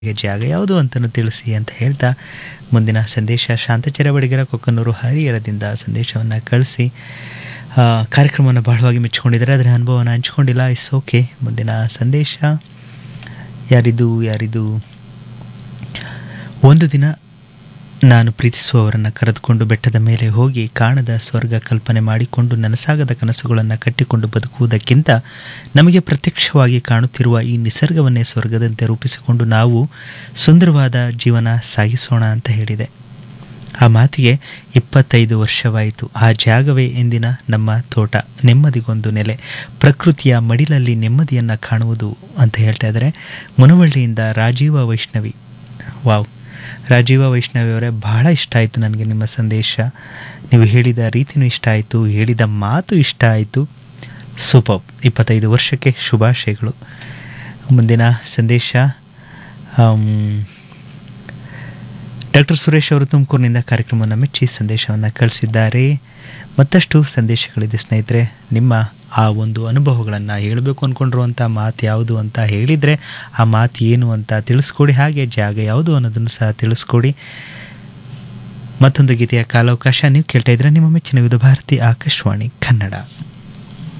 ಗೆ ಜಾಗ ಯಾವುದು ಅಂತಲೂ ತಿಳಿಸಿ ಅಂತ ಹೇಳ್ತಾ ಮುಂದಿನ ಸಂದೇಶ ಶಾಂತಚರ ಬಡಿಗರ ಕೊಕ್ಕನೂರು ಹರಿಹರದಿಂದ ಸಂದೇಶವನ್ನು ಕಳಿಸಿ ಆ, ಕಾರ್ಯಕ್ರಮವನ್ನು ಬಹಳವಾಗಿ ಮೆಚ್ಚಿಕೊಂಡಿದ್ದಾರೆ ಅದರ ಅನುಭವವನ್ನು ಹಂಚ್ಕೊಂಡಿಲ್ಲ ಇಸ್ ಓಕೆ ಮುಂದಿನ ಸಂದೇಶ ಯಾರಿದು ಯಾರಿದು ಒಂದು ದಿನ ನಾನು ಪ್ರೀತಿಸುವವರನ್ನು ಕರೆದುಕೊಂಡು ಬೆಟ್ಟದ ಮೇಲೆ ಹೋಗಿ ಕಾಣದ ಸ್ವರ್ಗ ಕಲ್ಪನೆ ಮಾಡಿಕೊಂಡು ನನಸಾಗದ ಕನಸುಗಳನ್ನು ಕಟ್ಟಿಕೊಂಡು ಬದುಕುವುದಕ್ಕಿಂತ ನಮಗೆ ಪ್ರತ್ಯಕ್ಷವಾಗಿ ಕಾಣುತ್ತಿರುವ ಈ ನಿಸರ್ಗವನ್ನೇ ಸ್ವರ್ಗದಂತೆ ರೂಪಿಸಿಕೊಂಡು ನಾವು ಸುಂದರವಾದ ಜೀವನ ಸಾಗಿಸೋಣ ಅಂತ ಹೇಳಿದೆ ಆ ಮಾತಿಗೆ ಇಪ್ಪತ್ತೈದು ವರ್ಷವಾಯಿತು ಆ ಜಾಗವೇ ಎಂದಿನ ನಮ್ಮ ತೋಟ ನೆಮ್ಮದಿಗೊಂದು ನೆಲೆ ಪ್ರಕೃತಿಯ ಮಡಿಲಲ್ಲಿ ನೆಮ್ಮದಿಯನ್ನು ಕಾಣುವುದು ಅಂತ ಹೇಳ್ತಾ ಇದ್ದಾರೆ ಮುನವಳ್ಳಿಯಿಂದ ರಾಜೀವ ವೈಷ್ಣವಿ ವಾವ್ ರಾಜೀವ ವೈಷ್ಣವಿ ಅವರೇ ಬಹಳ ಇಷ್ಟ ಆಯಿತು ನನಗೆ ನಿಮ್ಮ ಸಂದೇಶ ನೀವು ಹೇಳಿದ ರೀತಿಯೂ ಇಷ್ಟ ಆಯಿತು ಹೇಳಿದ ಮಾತು ಇಷ್ಟ ಆಯಿತು ಸೂಪರ್ ಇಪ್ಪತ್ತೈದು ವರ್ಷಕ್ಕೆ ಶುಭಾಶಯಗಳು ಮುಂದಿನ ಸಂದೇಶ ಡಾಕ್ಟರ್ ಸುರೇಶ್ ಅವರು ತುಮಕೂರಿನಿಂದ ಕಾರ್ಯಕ್ರಮವನ್ನು ಮೆಚ್ಚಿ ಸಂದೇಶವನ್ನು ಕಳಿಸಿದ್ದಾರೆ ಮತ್ತಷ್ಟು ಸಂದೇಶಗಳಿದೆ ಸ್ನೇಹಿತರೆ ನಿಮ್ಮ ಆ ಒಂದು ಅನುಭವಗಳನ್ನು ಹೇಳಬೇಕು ಅಂದ್ಕೊಂಡಿರುವಂಥ ಮಾತು ಯಾವುದು ಅಂತ ಹೇಳಿದರೆ ಆ ಮಾತು ಏನು ಅಂತ ತಿಳಿಸ್ಕೊಡಿ ಹಾಗೆ ಜಾಗ ಯಾವುದು ಅನ್ನೋದನ್ನು ಸಹ ತಿಳಿಸ್ಕೊಡಿ ಮತ್ತೊಂದು ಗೀತೆಯ ಕಾಲಾವಕಾಶ ನೀವು ಕೇಳ್ತಾ ಇದ್ರೆ ನಿಮ್ಮ ಮೆಚ್ಚಿನ ವಿಧ ಭಾರತಿ ಆಕಾಶವಾಣಿ ಕನ್ನಡ